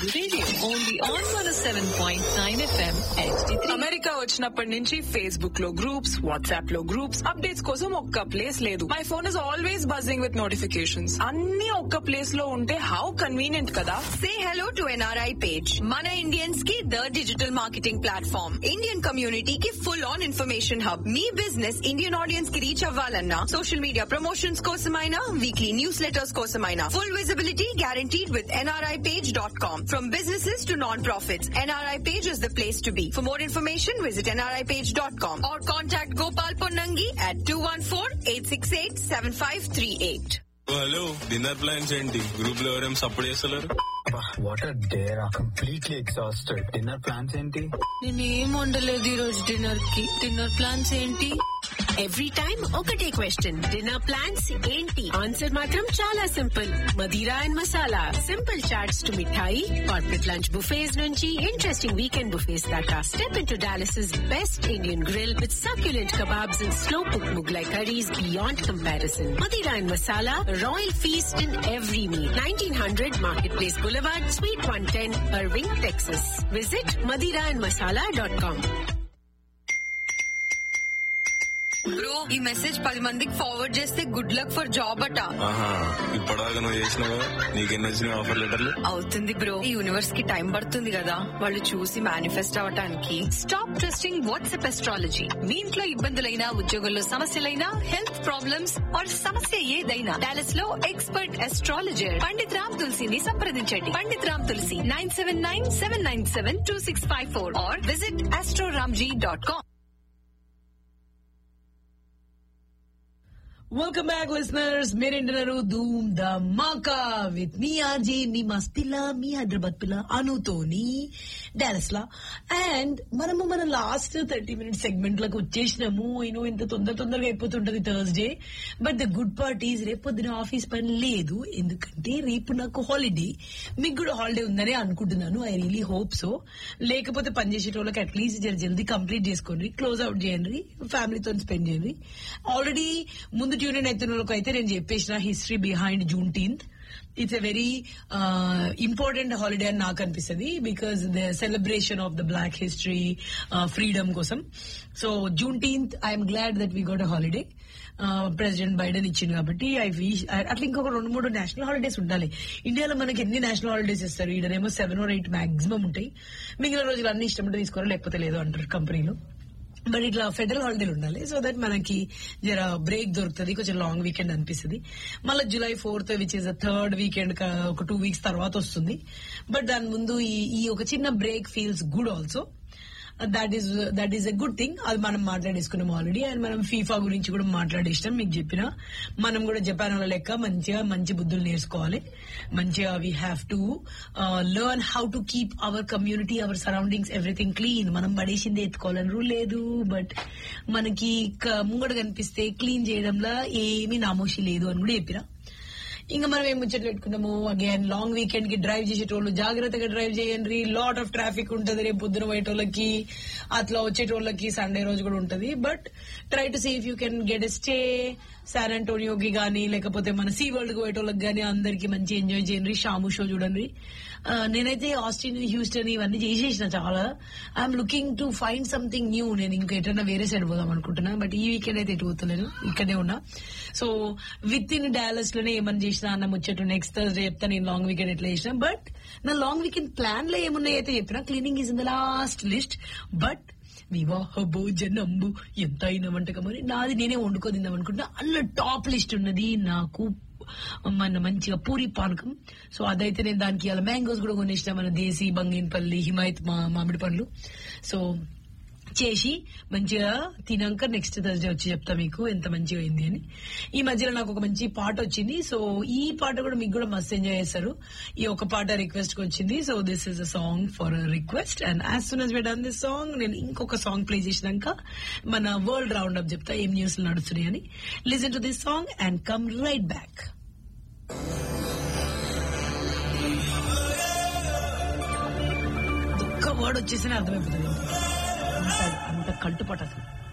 Radio, only on 107.9 FM HD3. America వచ్చినప్పటి నుంచి Facebook లో గ్రూప్స్ వాట్సాప్ లో గ్రూప్స్ అప్డేట్స్ కోసం ఒక్క ప్లేస్ లేదు my phone is always buzzing with notifications అన్ని ఒక్క ప్లేస్ లో ఉంటే హౌ కన్వీనియంట్ కదా Say hello to NRI page. Mana Indians की the digital marketing platform. Indian community की full on information hub. Me business Indian audience की reach అవ్వాలన్నా social media promotions కోసమైనా weekly newsletters కోసమైనా full visibility guaranteed with nripage.com. From businesses to non-profits, NRI page is the place to be. For more information, visit nripage.com or contact Gopal Ponnangi at 214-868-7538. Hello dinner plans ఏంటి group లో ఎవరేం support చేస్తలేరు what are there completely exhausted dinner plans ఏంటి నేనేం వండలేదు ఈ రోజు dinner కి డిన్నర్ ప్లాన్స్ ఏంటి ఎవ్రీ టైం ఒకటే క్వశ్చన్ డిన్నర్ ప్లాన్స్ ఏంటి ఆన్సర్ మాత్రం చాలా simple Madira and Masala simple chaats to mithai corporate lunch buffets నుంచి ఇంట్రెస్టింగ్ వీకెండ్ బుఫేస్ దాకా step into Dallas best Indian grill with succulent kebabs and slow cooked Mughlai curries beyond comparison. Madira and Masala, Royal Feast in every meal. 1900 Marketplace Boulevard, Suite 110, Irving, Texas. Visit madiraandmasala.com. Bro ఈ message పది మందికి forward చేస్తే good luck for job అట ఆహా ఇప్పటిదాకా నువ్వు చేసినావు నీకెన్ని వచ్చినాయి ఆఫర్ లెటర్లు అవుతుంది బ్రో ఈ యూనివర్స్ కి టైం పడుతుంది కదా వాళ్ళు చూసి మేనిఫెస్ట్ అవటానికి స్టాప్ ట్రస్టింగ్ వాట్సాప్ ఎస్ట్రాలజీ మీ ఇంట్లో ఇబ్బందులైనా ఉద్యోగంలో సమస్యలైనా హెల్త్ ప్రాబ్లమ్స్ ఆర్ సమస్య ఏదైనా డాలస్ లో ఎక్స్పర్ట్ ఎస్ట్రాలజర్ పండిత్ రామ్ తులసిని సంప్రదించండి Pandit Ram Tulasi nine seven nine seven nine seven two six five four or visit astroramji dot com welcome back listeners మీరేంటున్నారు ధూమ్ ద మాకా విత్ మీ ఆర్జీ మీ మస్ పిల్ల మీ హైదరాబాద్ పిల్ల అనుతోని డాలస్ లా అండ్ మనము మన లాస్ట్ థర్టీ మినిట్ సెగ్మెంట్ లకు వచ్చేసినాము యూనో ఇంత తొందర తొందరగా అయిపోతుంటది Thursday but the good part is రేపు పొద్దున ఆఫీస్ పని లేదు ఎందుకంటే రేపు నాకు హాలిడే మీకు కూడా హాలిడే ఉందని అనుకుంటున్నాను ఐ రియలీ హోప్ సో లేకపోతే పని చేసేటోళ్ళకి అట్లీస్ట్ జర జల్దీ కంప్లీట్ చేసుకోండి క్లోజ్ అవుట్ చేయండి ఫ్యామిలీతో స్పెండ్ చేయండి ఆల్రెడీ ముందు ట్యూన్ అవుతున్న వాళ్ళకి అయితే నేను చెప్పేసిన history behind Juneteenth it's a very important holiday అని నాకు అనిపిస్తుంది because the celebration of the black history freedom కోసం so Juneteenth I'm glad that we got a holiday President Biden ఇచ్చింది కాబట్టి ఐ విష్ అట్లా ఇంకొక రెండు మూడు నేషనల్ హాలిడేస్ ఉండాలి ఇండియాలో మనకి ఎన్ని నేషనల్ హాలిడేస్ ఇస్తారు ఈడనేమో సెవెన్ ఆర్ ఎయిట్ మాక్సిమం ఉంటాయి మిగిలిన రోజులు అన్ని ఇష్టం ఉంటే తీసుకోవాలి లేకపోతే లేదు అంటారు కంపెనీలో బట్ ఇట్లా ఫెడరల్ హాలిడేలు ఉండాలి సో దట్ మనకి జర బ్రేక్ దొరుకుతుంది కొంచెం లాంగ్ వీకెండ్ అనిపిస్తుంది మళ్ళీ July fourth which is third weekend ఒక టూ వీక్స్ తర్వాత వస్తుంది బట్ దాని ముందు ఈ ఈ ఒక చిన్న break feels good also that is that is a good thing అది మనం మాట్లాడేసుకున్నాం ఆల్రెడీ అండ్ మనం ఫీఫా గురించి కూడా మాట్లాడేసినాం మీకు చెప్పిన మనం కూడా జపాన్ వాళ్ళ లెక్క మంచిగా మంచి బుద్ధులు నేర్చుకోవాలి మంచిగా we have to learn how to keep our community our surroundings everything clean మనం పడేసింది ఎత్తుకోవాలని రూల్ లేదు బట్ మనకి క- ముంగడ కనిపిస్తే క్లీన్ చేయడంలో ఏమీ నామోషి లేదు అని కూడా చెప్పిన ఇంకా మనం ఏం ముచ్చట్లు పెట్టుకున్నాము అగైన్ లాంగ్ వీకెండ్ కి డ్రైవ్ చేసేటోళ్ళు జాగ్రత్తగా డ్రైవ్ చేయండి లాట్ ఆఫ్ ట్రాఫిక్ ఉంటది రేపు పొద్దున పోయేటోళ్ళకి అట్లా వచ్చేటోళ్ళకి సండే రోజు కూడా ఉంటది but try to see if you can get a stay San అంటోనియోకి గానీ లేకపోతే మన సీ వరల్డ్ కి పోయేటోళ్ళకి గానీ అందరికి మంచి ఎంజాయ్ చేయండి షాము షో చూడండి ఆ, నేనైతే ఆస్టిన్ హ్యూస్టన్ ఇవన్నీ చేసేసిన చాలా I'm looking to find something new నేను ఇంకా ఎటన్నా వేరే సైడ్ పోదాం అనుకుంటున్నా బట్ ఈ వీకెండ్ అయితే ఎటు పోతలేను ఇక్కడే ఉన్నా సో విత్ ఇన్ డాలస్ లోనే ఏమని చేసినా అన్న ముచ్చట నెక్స్ట్ థర్స్డే చెప్తా నేను లాంగ్ వీకెండ్ ఎట్లా చేసిన బట్ నా లాంగ్ వీకెండ్ ప్లాన్ లో ఏమున్నాయి అయితే చెప్పిన cleaning is in the last list but వివాహ భోజనంబు ఎంత అయిన వంటకం అని నాది నేనే వండుకోదిందాం అనుకుంటున్నా అల్ల టాప్ లిస్ట్ ఉన్నది నాకు మన మంచిగా పూరి పానకం సో అదైతే నేను దానికి అలా మ్యాంగోస్ కూడా కొనేసిన మన దేశీ బంగినపల్లి హిమాయత్ మా మామిడి పండ్లు సో చేసి మంచిగా తినాక నెక్స్ట్ థర్స్డే వచ్చి చెప్తా మీకు ఎంత మంచిగా అయింది అని ఈ మధ్యలో నాకు ఒక మంచి పాట వచ్చింది సో ఈ పాట కూడా మీకు కూడా మస్తు ఎంజాయ్ చేస్తారు ఈ ఒక పాట రిక్వెస్ట్ కి వచ్చింది so this is a song for request and as soon as we done this song నేను ఇంకొక సాంగ్ ప్లే చేసినాక మన వరల్డ్ రౌండ్ అప్ చెప్తా ఏం న్యూస్ నడుస్తున్నాయి అని listen to this song and come right back ఒక్క వర్డ్ వచ్చేసినా అర్థమైపోతుంది అంత అంత కల్టుపట అసలు